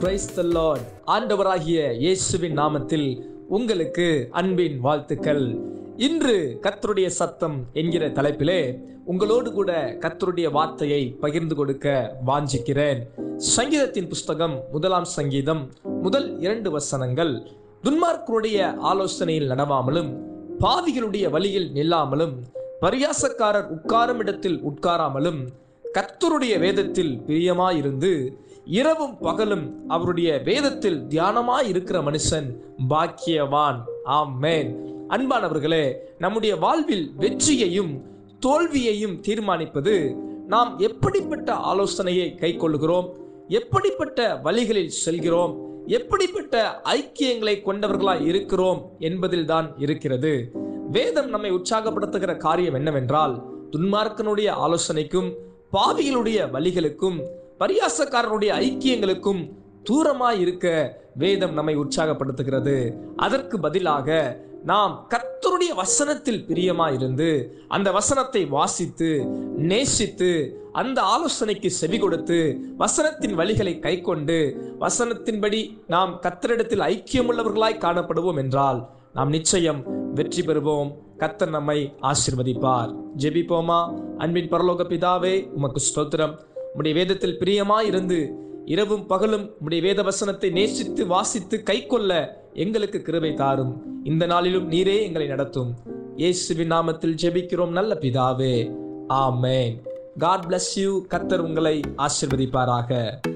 praise the Lord ஆண்டவராகிய இயேசுவின் நாமத்தில் உங்களுக்கு அன்பின் வாழ்த்துக்கள் இன்று கர்த்தருடைய சத்தம் என்கிற தலைப்பிலே உங்களோடு கூட கர்த்தருடைய வார்த்தையை பகிர்ந்து கொடுக்க வாஞ்சிக்கிறேன் சங்கீதத்தின் புஸ்தகம் முதலாம் சங்கீதம் முதல் இரண்டு வசனங்கள் துன்மார்க்கருடைய ஆலோசனையில் நடவாமலும் பாவிகளுடைய வழியில் நில்லாமலும் பரியாசக்காரர் உட்காரும் இடத்தில் உட்காராமலும் கர்த்தருடைய வேதத்தில் பிரியமாயிருந்து இரவும் பகலும் அவருடைய வேதத்தில் தியானமாய் இருக்கிற மனுஷன் பாக்கியவான் ஆமேன் அன்பானவர்களே நம்முடைய வாழ்வில் வெற்றியையும் தோல்வியையும் தீர்மானிப்பது நாம் எப்படிப்பட்ட ஆலோசனையை கைக்கொள்கிறோம் எப்படிப்பட்ட வழிகளில் செல்கிறோம் எப்படிப்பட்ட ஐக்கியங்களை கொண்டவர்களாய் இருக்கிறோம் என்பதில் தான் இருக்கிறது வேதம் நம்மை உற்சாகப்படுத்துகிற காரியம் என்னவென்றால் துன்மார்க்கனுடைய ஆலோசனைக்கும் பாவிகளுடைய வழிகளுக்கும் பரியாசக்காரனுடைய ஐக்கியங்களுக்கும் தூரமாய் இருக்க வேதம் நம்மை உற்சாகப்படுத்துகிறது அதற்கு பதிலாக நாம் கர்த்தருடைய வசனத்தில் பிரியமாயிருந்து அந்த வசனத்தை வாசித்து நேசித்து அந்த ஆலோசனைக்கு செவி கொடுத்து வசனத்தின் வழிகளை கைக்கொண்டு வசனத்தின்படி நாம் கத்தரிடத்தில் ஐக்கியமுள்ளவர்களாய் காணப்படுவோம் என்றால் நாம் நிச்சயம் வெற்றி பெறுவோம் கத்தர் நம்மை ஆசிர்வதிப்பார் ஜெபிப்போமா அன்பின் பரலோக பிதாவே உமக்கு ஸ்தோத்திரம் உம்முடைய வேதத்தில் பிரியமாய் இருந்து இரவும் பகலும் உம்முடைய வேத வசனத்தை நேசித்து வாசித்து கைக்கொள்ள எங்களுக்கு கிருபை தாரும் இந்த நாளிலும் நீரே எங்களை நடத்தும் இயேசுவின் நாமத்தில் ஜெபிக்கிறோம் நல்ல பிதாவே ஆமேன் காட் bless யூ கத்தர் உங்களை ஆசிர்வதிப்பாராக